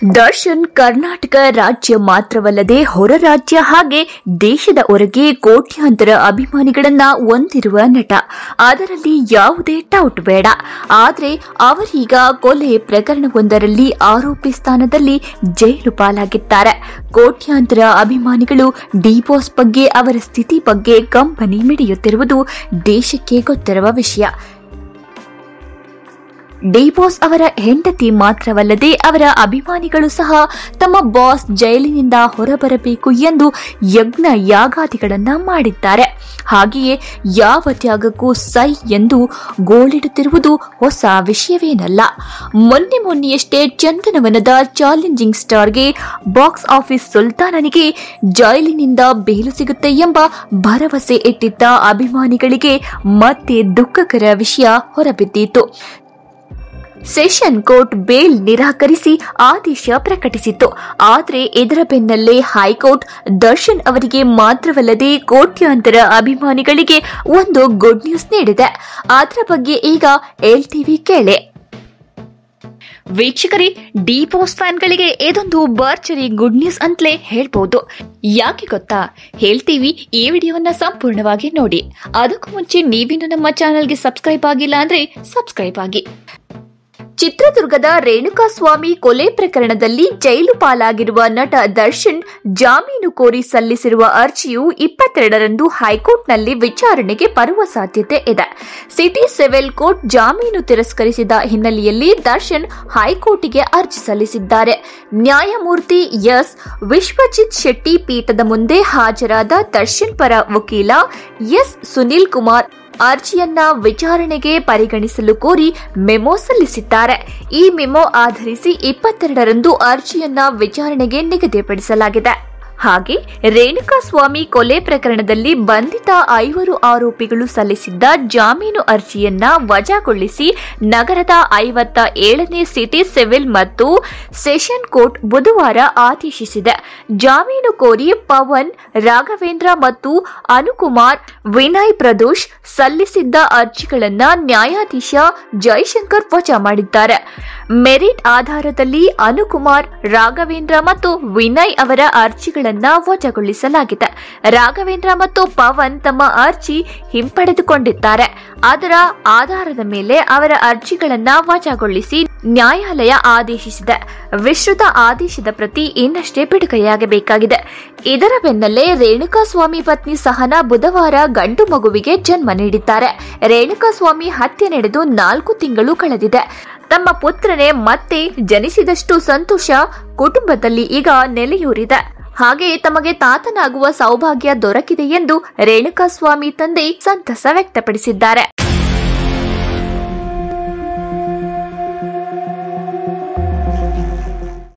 ದರ್ಶನ್ ಕರ್ನಾಟಕ ರಾಜ್ಯ ಮಾತ್ರವಲ್ಲದೆ ಹೊರ ರಾಜ್ಯ ಹಾಗೆ ದೇಶದ ಹೊರಗೆ ಕೋಟ್ಯಾಂತರ ಅಭಿಮಾನಿಗಳನ್ನ ಹೊಂದಿರುವ ನಟ ಅದರಲ್ಲಿ ಯಾವುದೇ ಡೌಟ್ ಬೇಡ ಆದ್ರೆ ಅವರೀಗ ಕೊಲೆ ಪ್ರಕರಣವೊಂದರಲ್ಲಿ ಆರೋಪಿ ಸ್ಥಾನದಲ್ಲಿ ಜೈಲು ಪಾಲಾಗಿದ್ದಾರೆ ಕೋಟ್ಯಾಂತರ ಅಭಿಮಾನಿಗಳು ಡಿಬಾಸ್ ಬಗ್ಗೆ ಅವರ ಸ್ಥಿತಿ ಬಗ್ಗೆ ಕಂಪನಿ ಮಿಡಿಯುತ್ತಿರುವುದು ದೇಶಕ್ಕೆ ಗೊತ್ತಿರುವ ವಿಷಯ ಡಿಬಾಸ್ ಅವರ ಹೆಂಡತಿ ಮಾತ್ರವಲ್ಲದೆ ಅವರ ಅಭಿಮಾನಿಗಳು ಸಹ ತಮ್ಮ ಬಾಸ್ ಜೈಲಿನಿಂದ ಹೊರಬರಬೇಕು ಎಂದು ಯಜ್ಞ ಯಾಗಾದಿಗಳನ್ನ ಮಾಡಿದ್ದಾರೆ ಹಾಗೆಯೇ ಯಾವ ತ್ಯಾಗಕ್ಕೂ ಸೈ ಎಂದು ಗೋಳಿಡುತ್ತಿರುವುದು ಹೊಸ ವಿಷಯವೇನಲ್ಲ ಮೊನ್ನೆ ಮೊನ್ನೆಯಷ್ಟೇ ಚಂದನವನದ ಚಾಲೆಂಜಿಂಗ್ ಸ್ಟಾರ್ಗೆ ಬಾಕ್ಸ್ ಆಫೀಸ್ ಸುಲ್ತಾನನಿಗೆ ಜೈಲಿನಿಂದ ಬೇಲು ಸಿಗುತ್ತೆ ಎಂಬ ಭರವಸೆ ಇಟ್ಟಿದ್ದ ಅಭಿಮಾನಿಗಳಿಗೆ ಮತ್ತೆ ದುಃಖಕರ ವಿಷಯ ಹೊರಬಿದ್ದಿತು ಸೆಷನ್ ಕೋರ್ಟ್ ಬೇಲ್ ನಿರಾಕರಿಸಿ ಆದೇಶ ಪ್ರಕಟಿಸಿತ್ತು ಆದರೆ ಇದರ ಬೆನ್ನಲ್ಲೇ ಹೈಕೋರ್ಟ್ ದರ್ಶನ್ ಅವರಿಗೆ ಮಾತ್ರವಲ್ಲದೆ ಕೋಟ್ಯಾಂತರ ಅಭಿಮಾನಿಗಳಿಗೆ ಒಂದು ಗುಡ್ ನ್ಯೂಸ್ ನೀಡಿದೆ ಅದರ ಬಗ್ಗೆ ಈಗ ಎಲ್ಟಿವಿ ಕೇಳೆ ವೀಕ್ಷಕರೇ ಡಿ ಬಾಸ್ ಫ್ಯಾನ್ಗಳಿಗೆ ಇದೊಂದು ಭರ್ಜರಿ ಗುಡ್ ನ್ಯೂಸ್ ಅಂತಲೇ ಹೇಳ್ಬೋದು ಯಾಕೆ ಗೊತ್ತಾ ಹೇಳ್ತೀವಿ ಈ ವಿಡಿಯೋವನ್ನ ಸಂಪೂರ್ಣವಾಗಿ ನೋಡಿ ಅದಕ್ಕೂ ಮುಂಚೆ ನೀವಿನ್ನು ನಮ್ಮ ಚಾನೆಲ್ಗೆ ಸಬ್ಸ್ಕ್ರೈಬ್ ಆಗಿಲ್ಲ ಅಂದ್ರೆ ಸಬ್ಸ್ಕ್ರೈಬ್ ಆಗಿ ಚಿತ್ರದುರ್ಗದ ರೇಣುಕಾಸ್ವಾಮಿ ಕೊಲೆ ಪ್ರಕರಣದಲ್ಲಿ ಜೈಲು ಪಾಲಾಗಿರುವ ನಟ ದರ್ಶನ್ ಜಾಮೀನು ಕೋರಿ ಸಲ್ಲಿಸಿರುವ ಅರ್ಜಿಯು ಇಪ್ಪತ್ತೆರಡರಂದು ಹೈಕೋರ್ಟ್ನಲ್ಲಿ ವಿಚಾರಣೆಗೆ ಬರುವ ಸಾಧ್ಯತೆ ಇದೆ ಸಿಟಿ ಸಿವಿಲ್ ಕೋರ್ಟ್ ಜಾಮೀನು ತಿರಸ್ಕರಿಸಿದ ಹಿನ್ನೆಲೆಯಲ್ಲಿ ದರ್ಶನ್ ಹೈಕೋರ್ಟ್ಗೆ ಅರ್ಜಿ ಸಲ್ಲಿಸಿದ್ದಾರೆ ನ್ಯಾಯಮೂರ್ತಿ ಎಸ್ ವಿಶ್ವಜಿತ್ ಶೆಟ್ಟಿ ಪೀಠದ ಮುಂದೆ ಹಾಜರಾದ ದರ್ಶನ್ ಪರ ವಕೀಲ ಎಸ್ ಸುನಿಲ್ ಕುಮಾರ್ ಅರ್ಜಿಯನ್ನ ವಿಚಾರಣೆಗೆ ಪರಿಗಣಿಸಲು ಕೋರಿ ಮೆಮೊ ಸಲ್ಲಿಸಿದ್ದಾರೆ ಈ ಮೆಮೊ ಆಧರಿಸಿ ಇಪ್ಪತ್ತೆರಡರಂದು ಅರ್ಜಿಯನ್ನ ವಿಚಾರಣೆಗೆ ನಿಗದಿಪಡಿಸಲಾಗಿದೆ ಹಾಗೆ ರೇಣುಕಾಸ್ವಾಮಿ ಕೊಲೆ ಪ್ರಕರಣದಲ್ಲಿ ಬಂಧಿತ ಐವರು ಆರೋಪಿಗಳು ಸಲ್ಲಿಸಿದ್ದ ಜಾಮೀನು ಅರ್ಜಿಯನ್ನ ವಜಾಗೊಳಿಸಿ ನಗರದ ಐವತ್ತ ಏಳನೇ ಸಿಟಿ ಸಿವಿಲ್ ಮತ್ತು ಸೆಷನ್ ಕೋರ್ಟ್ ಬುಧವಾರ ಆದೇಶಿಸಿದೆ ಜಾಮೀನು ಕೋರಿ ಪವನ್ ರಾಘವೇಂದ್ರ ಮತ್ತು ಅನುಕುಮಾರ್ ವಿನಯ್ ಪ್ರದೋಷ್ ಸಲ್ಲಿಸಿದ್ದ ಅರ್ಜಿಗಳನ್ನ ನ್ಯಾಯಾಧೀಶ ಜೈಶಂಕರ್ ವಜಾ ಮಾಡಿದ್ದಾರೆ ಮೆರಿಟ್ ಆಧಾರದಲ್ಲಿ ಅನುಕುಮಾರ್ ರಾಘವೇಂದ್ರ ಮತ್ತು ವಿನಯ್ ಅವರ ಅರ್ಜಿಗಳನ್ನ ವಜಾಗೊಳಿಸಲಾಗಿದೆ ರಾಘವೇಂದ್ರ ಮತ್ತು ಪವನ್ ತಮ್ಮ ಅರ್ಜಿ ಹಿಂಪಡೆದುಕೊಂಡಿದ್ದಾರೆ ಅದರ ಆಧಾರದ ಮೇಲೆ ಅವರ ಅರ್ಜಿಗಳನ್ನ ವಜಾಗೊಳಿಸಿ ನ್ಯಾಯಾಲಯ ಆದೇಶಿಸಿದೆ ವಿಸ್ತೃತ ಆದೇಶದ ಪ್ರತಿ ಇನ್ನಷ್ಟೇ ಬಿಡುಗಡೆಯಾಗಬೇಕಾಗಿದೆ ಇದರ ಬೆನ್ನಲ್ಲೇ ರೇಣುಕಾಸ್ವಾಮಿ ಪತ್ನಿ ಸಹನಾ ಬುಧವಾರ ಗಂಡು ಮಗುವಿಗೆ ಜನ್ಮ ನೀಡಿದ್ದಾರೆ ರೇಣುಕಾಸ್ವಾಮಿ ಹತ್ಯೆ ನಡೆದು ನಾಲ್ಕು ತಿಂಗಳು ಕಳೆದಿದೆ ತಮ್ಮ ಪುತ್ರನೇ ಮತ್ತೆ ಜನಿಸಿದಷ್ಟು ಸಂತೋಷ ಕುಟುಂಬದಲ್ಲಿ ಈಗ ನೆಲೆಯೂರಿದೆ ಹಾಗೆ ತಮಗೆ ತಾತನಾಗುವ ಸೌಭಾಗ್ಯ ದೊರಕಿದೆ ಎಂದು ರೇಣುಕಾಸ್ವಾಮಿ ತಂದೆ ಸಂತಸ ವ್ಯಕ್ತಪಡಿಸಿದ್ದಾರೆ